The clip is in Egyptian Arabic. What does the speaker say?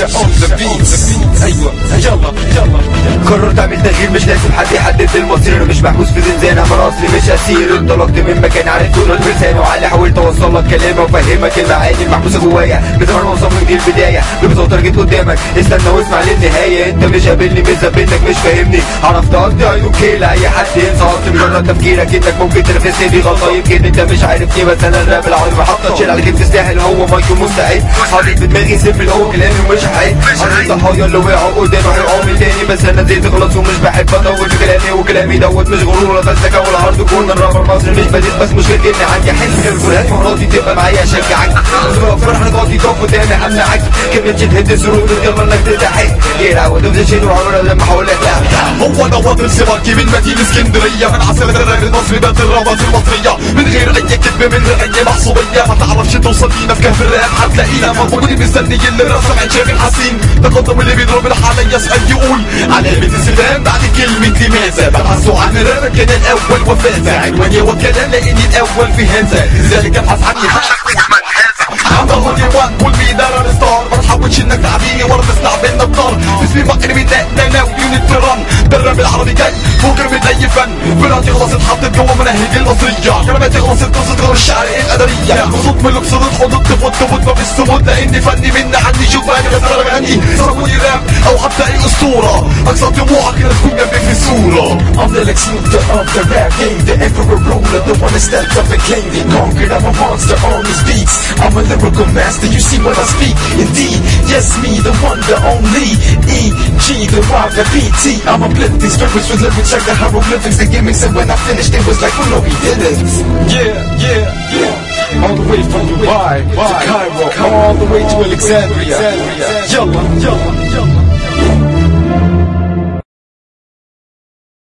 on the beat ايوه يلا يلا قررت اعمل تغيير مش لازم حد يحدد المصير انا مش محبوس في زنزانة انا اصلي مش اسير انطلقت من مكان عرفت طول بلساني وعلي حاولت اوصل لك كلامي وافهمك المعاني المحبوسه جوايا من زمان مصمم دي البدايه ببساطه جيت قدامك استنى واسمع للنهايه انت مش قابلني مش ثبتك مش فاهمني عرفت قصدي اي اوكي لاي حد ينسى قصدي مجرد تفكيرك انك ممكن تنافسني دي غلطه يمكن انت مش عارفني بس انا الراب العربي بحط شيل عليك تستاهل هو مايكل مستعد حاطط في دماغي سيمبل هو كلامي مش حقيقي انا الضحايا اللي وقعوا قدامي هيقعوا من تاني بس انا زيت خلاص ومش بحب اطول في كلامي وكلامي دوت مش غرور ولا فلسفه ولا هارد كور انا الرابر مصري مش بديل بس مشكلتي اني عندي حلم الفولات مراتي تبقى معايا اشجعك فرح نضغطي تقف قدامي همنعك كلمة تهد السرور تضمن انك تضحك غير عود وزشين وعمرها لما هقول لك لا هو انا واطن سماكي من مدينة اسكندرية من عاصمة الراب المصري بلد الرابط المصرية من غير اي كذب من غير اي محسوبية ما تعرفش توصل لينا في كهف الراب هتلاقينا موجودين مستنيين اللي رسم عين شايف الحسين تقدم اللي بيضرب الحالة يسأل يقول علامة استفهام بعد كلمة لماذا ببحث عن الراب كان الاول وفاز عنواني وكلام لاني الاول في هذا لذلك ابحث عني I'm the only one كل مين انا الستار ما تحاولش انك تعديني ورا تسمع بينا الطار اسمي بقري من ده انا ويونت تران ده الراب العربي جاي فوق من اي فن بلادي خلاص اتحطت جوه مناهج المصرية كلماتي خلاص اتقصت غير الشعر الادبية صوت ملوك صوت حدود تفوت تفوت ما بالسمود لاني فني مني عني شوف انا بس انا بغني سوي راب او حتى اي اسطورة اقصى طموحك انك تكون جنبي في صورة I'm the Lex Luthor of the rap game, the emperor ruler, the one that stepped up and claimed it. Conquered, I'm a monster on these beats. I'm a lyrical master, you see when I speak. Indeed, yes, me, the one, the only. E, G, the Y, the P, T. I'm uplift these spirits with lyrics like the hieroglyphics, the gimmicks, and when I finished, it was like, well, no, he did it. Yeah, yeah, yeah. All the way from Dubai to Cairo, all the way to Alexandria. Yalla, yalla.